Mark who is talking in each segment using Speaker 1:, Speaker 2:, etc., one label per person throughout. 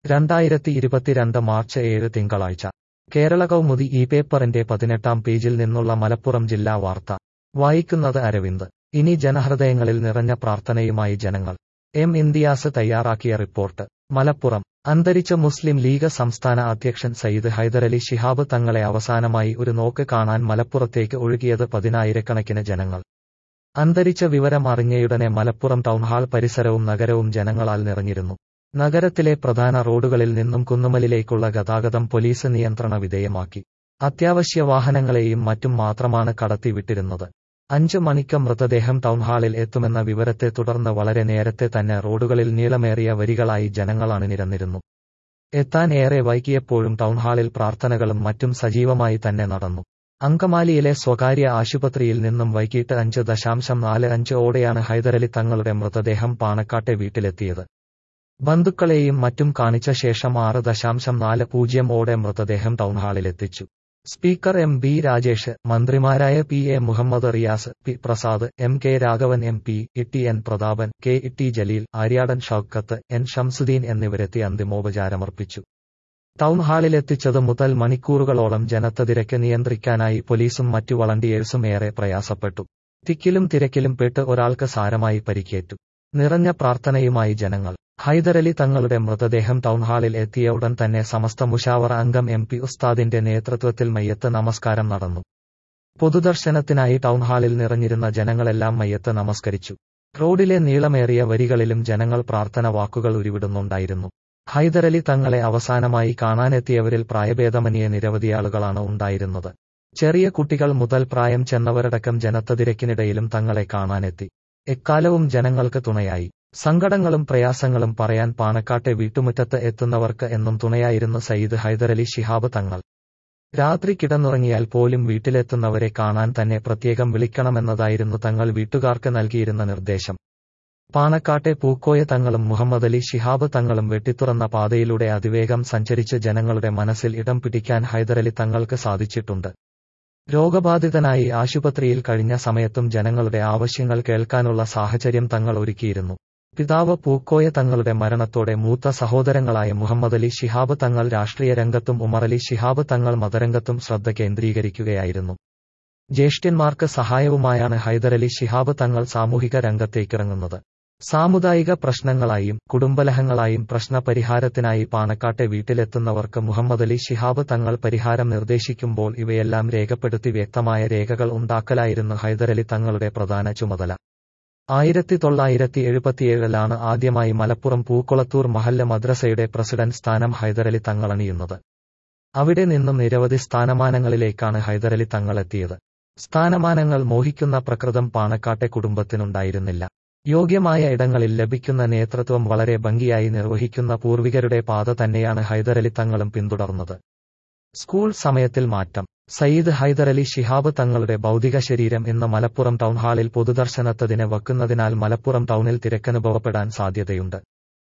Speaker 1: രണ്ടായിരത്തി ഇരുപത്തിരണ്ട് മാർച്ച് ഏഴ് തിങ്കളാഴ്ച കേരള കൗമുദി ഈ പേപ്പറിന്റെ പതിനെട്ടാം പേജിൽ നിന്നുള്ള മലപ്പുറം ജില്ലാ വാർത്ത വായിക്കുന്നത് അരവിന്ദ് ഇനി ജനഹൃദയങ്ങളിൽ നിറഞ്ഞ പ്രാർത്ഥനയുമായി ജനങ്ങൾ എം ഇന്ത്യാസ് തയ്യാറാക്കിയ റിപ്പോർട്ട് മലപ്പുറം അന്തരിച്ച മുസ്ലിം ലീഗ് സംസ്ഥാന അധ്യക്ഷൻ സയ്യിദ് ഹൈദരലി ശിഹാബ് തങ്ങളെ അവസാനമായി ഒരു നോക്ക് കാണാൻ മലപ്പുറത്തേക്ക് ഒഴുകിയത് പതിനായിരക്കണക്കിന് ജനങ്ങൾ അന്തരിച്ച വിവരം അറിഞ്ഞയുടനെ മലപ്പുറം ടൗൺഹാൾ പരിസരവും നഗരവും ജനങ്ങളാൽ നിറഞ്ഞിരുന്നു നഗരത്തിലെ പ്രധാന റോഡുകളിൽ നിന്നും കുന്നുമലിലേക്കുള്ള ഗതാഗതം പോലീസ് നിയന്ത്രണ വിധേയമാക്കി അത്യാവശ്യ വാഹനങ്ങളെയും മറ്റും മാത്രമാണ് കടത്തിവിട്ടിരുന്നത് അഞ്ചു മണിക്ക് മൃതദേഹം ടൗൺഹാളിൽ എത്തുമെന്ന വിവരത്തെ തുടർന്ന് വളരെ നേരത്തെ തന്നെ റോഡുകളിൽ നീളമേറിയ വരികളായി ജനങ്ങൾ അണിനിരന്നിരുന്നു എത്താൻ ഏറെ വൈകിയപ്പോഴും ടൗൺഹാളിൽ പ്രാർത്ഥനകളും മറ്റും സജീവമായി തന്നെ നടന്നു അങ്കമാലിയിലെ സ്വകാര്യ ആശുപത്രിയിൽ നിന്നും വൈകിട്ട് അഞ്ച് ദശാംശം നാല് അഞ്ച് ഓടെയാണ് ഹൈദരലി തങ്ങളുടെ മൃതദേഹം പാണക്കാട്ടെ വീട്ടിലെത്തിയത് ബന്ധുക്കളെയും മറ്റും കാണിച്ച ശേഷം ആറ് ദശാംശം നാല് പൂജ്യം ഓടെ മൃതദേഹം ടൗൺഹാളിലെത്തിച്ചു സ്പീക്കർ എം ബി രാജേഷ് മന്ത്രിമാരായ P A Muhammad Riyas P Prasad M K Raghavan M P T N Prathapan K T Jaleel Aryadan Shoukath N Shamsuddin എന്നിവരെത്തി അന്തിമോപചാരമർപ്പിച്ചു ടൗൺ ഹാളിലെത്തിച്ചത് മുതൽ മണിക്കൂറുകളോളം ജനത്തതിരക്ക് നിയന്ത്രിക്കാനായി പോലീസും മറ്റു വളണ്ടിയേഴ്സും ഏറെ പ്രയാസപ്പെട്ടു തിക്കിലും തിരക്കിലും പെട്ട് ഒരാൾക്ക് സാരമായി പരിക്കേറ്റു നിറഞ്ഞ പ്രാർത്ഥനയുമായി ജനങ്ങൾ ഹൈദരലി തങ്ങളുടെ മൃതദേഹം ടൗൺഹാളിൽ എത്തിയ ഉടൻ തന്നെ സമസ്ത മുഷാവറ അംഗം എം പി ഉസ്താദിന്റെ നേതൃത്വത്തിൽ മയ്യത്ത് നമസ്കാരം നടന്നു പൊതുദർശനത്തിനായി ടൗൺഹാളിൽ നിറഞ്ഞിരുന്ന ജനങ്ങളെല്ലാം മയ്യത്ത് നമസ്കരിച്ചു റോഡിലെ നീളമേറിയ വരികളിലും ജനങ്ങൾ പ്രാർത്ഥന വാക്കുകൾ ഉരുവിടുന്നുണ്ടായിരുന്നു ഹൈദരലി തങ്ങളെ അവസാനമായി കാണാനെത്തിയവരിൽ പ്രായഭേദമന്യേ നിരവധി ആളുകളാണ് ഉണ്ടായിരുന്നത് ചെറിയ കുട്ടികൾ മുതൽ പ്രായം ചെന്നവരടക്കം ജനത്തതിരക്കിനിടയിലും തങ്ങളെ കാണാനെത്തി എക്കാലവും ജനങ്ങൾക്ക് തുണയായി സങ്കടങ്ങളും പ്രയാസങ്ങളും പറയാൻ പാണക്കാട്ടെ വീട്ടുമുറ്റത്ത് എത്തുന്നവർക്ക് എന്നും തുണയായിരുന്നു സയ്യിദ് ഹൈദരലി ശിഹാബ് തങ്ങൾ രാത്രി കിടന്നുറങ്ങിയാൽ പോലും വീട്ടിലെത്തുന്നവരെ കാണാൻ തന്നെ പ്രത്യേകം വിളിക്കണമെന്നതായിരുന്നു തങ്ങൾ വീട്ടുകാർക്ക് നൽകിയിരുന്ന നിർദ്ദേശം പാണക്കാട്ടെ പൂക്കോയ തങ്ങളും മുഹമ്മദ് ശിഹാബ് തങ്ങളും വെട്ടിത്തുറന്ന പാതയിലൂടെ അതിവേഗം സഞ്ചരിച്ച് ജനങ്ങളുടെ മനസ്സിൽ ഇടം പിടിക്കാൻ ഹൈദരലി തങ്ങൾക്ക് സാധിച്ചിട്ടുണ്ട് രോഗബാധിതനായി ആശുപത്രിയിൽ കഴിഞ്ഞ സമയത്തും ജനങ്ങളുടെ ആവശ്യങ്ങൾ കേൾക്കാനുള്ള സാഹചര്യം തങ്ങൾ ഒരുക്കിയിരുന്നു പിതാവ് പൂക്കോയ തങ്ങളുടെ മരണത്തോടെ മൂത്ത സഹോദരങ്ങളായ മുഹമ്മദ് അലി ശിഹാബ് തങ്ങൾ രാഷ്ട്രീയ രംഗത്തും ഉമറലി ശിഹാബ് തങ്ങൾ മതരംഗത്തും ശ്രദ്ധ കേന്ദ്രീകരിക്കുകയായിരുന്നു ജ്യേഷ്ഠന്മാർക്ക് സഹായവുമായാണ് ഹൈദരലി ശിഹാബ് തങ്ങൾ സാമൂഹിക രംഗത്തേക്കിറങ്ങുന്നത് സാമുദായിക പ്രശ്നങ്ങളായും കുടുംബലഹങ്ങളായും പ്രശ്നപരിഹാരത്തിനായി പാണക്കാട്ടെ വീട്ടിലെത്തുന്നവർക്ക് മുഹമ്മദ് അലി ശിഹാബ് തങ്ങൾ പരിഹാരം നിർദ്ദേശിക്കുമ്പോൾ ഇവയെല്ലാം രേഖപ്പെടുത്തി വ്യക്തമായ രേഖകൾ ഉണ്ടാക്കലായിരുന്നു ഹൈദരലി തങ്ങളുടെ പ്രധാന ചുമതല ആയിരത്തി തൊള്ളായിരത്തി എഴുപത്തിയേഴിലാണ് ആദ്യമായി മലപ്പുറം പൂക്കുളത്തൂർ മഹല്ല മദ്രസയുടെ പ്രസിഡന്റ് സ്ഥാനം ഹൈദരലി തങ്ങളണിയുന്നത് അവിടെ നിന്നും നിരവധി സ്ഥാനമാനങ്ങളിലേക്കാണ് ഹൈദരലി തങ്ങളെത്തിയത് സ്ഥാനമാനങ്ങൾ മോഹിക്കുന്ന പ്രകൃതം പാണക്കാട്ടെ കുടുംബത്തിനുണ്ടായിരുന്നില്ല യോഗ്യമായ ഇടങ്ങളിൽ ലഭിക്കുന്ന നേതൃത്വം വളരെ ഭംഗിയായി നിർവഹിക്കുന്ന പൂർവികരുടെ പാത തന്നെയാണ് ഹൈദരലി തങ്ങളും പിന്തുടർന്നത് സ്കൂൾ സമയത്തിൽ മാറ്റം സയ്യിദ് ഹൈദരലി ശിഹാബ് തങ്ങളുടെ ഭൗതിക ശരീരം ഇന്ന് മലപ്പുറം ടൗൺഹാളിൽ പൊതുദർശനത്തതിന് വെക്കുന്നതിനാൽ മലപ്പുറം ടൗണിൽ തിരക്കനുഭവപ്പെടാൻ സാധ്യതയുണ്ട്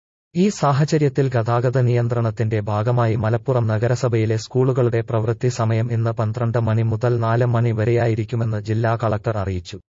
Speaker 1: ഈ സാഹചര്യത്തിൽ ഗതാഗത നിയന്ത്രണത്തിന്റെ ഭാഗമായി മലപ്പുറം നഗരസഭയിലെ സ്കൂളുകളുടെ പ്രവൃത്തി സമയം ഇന്ന് പന്ത്രണ്ട് മണി മുതൽ നാല് മണി വരെയായിരിക്കുമെന്ന് ജില്ലാ കളക്ടർ അറിയിച്ചു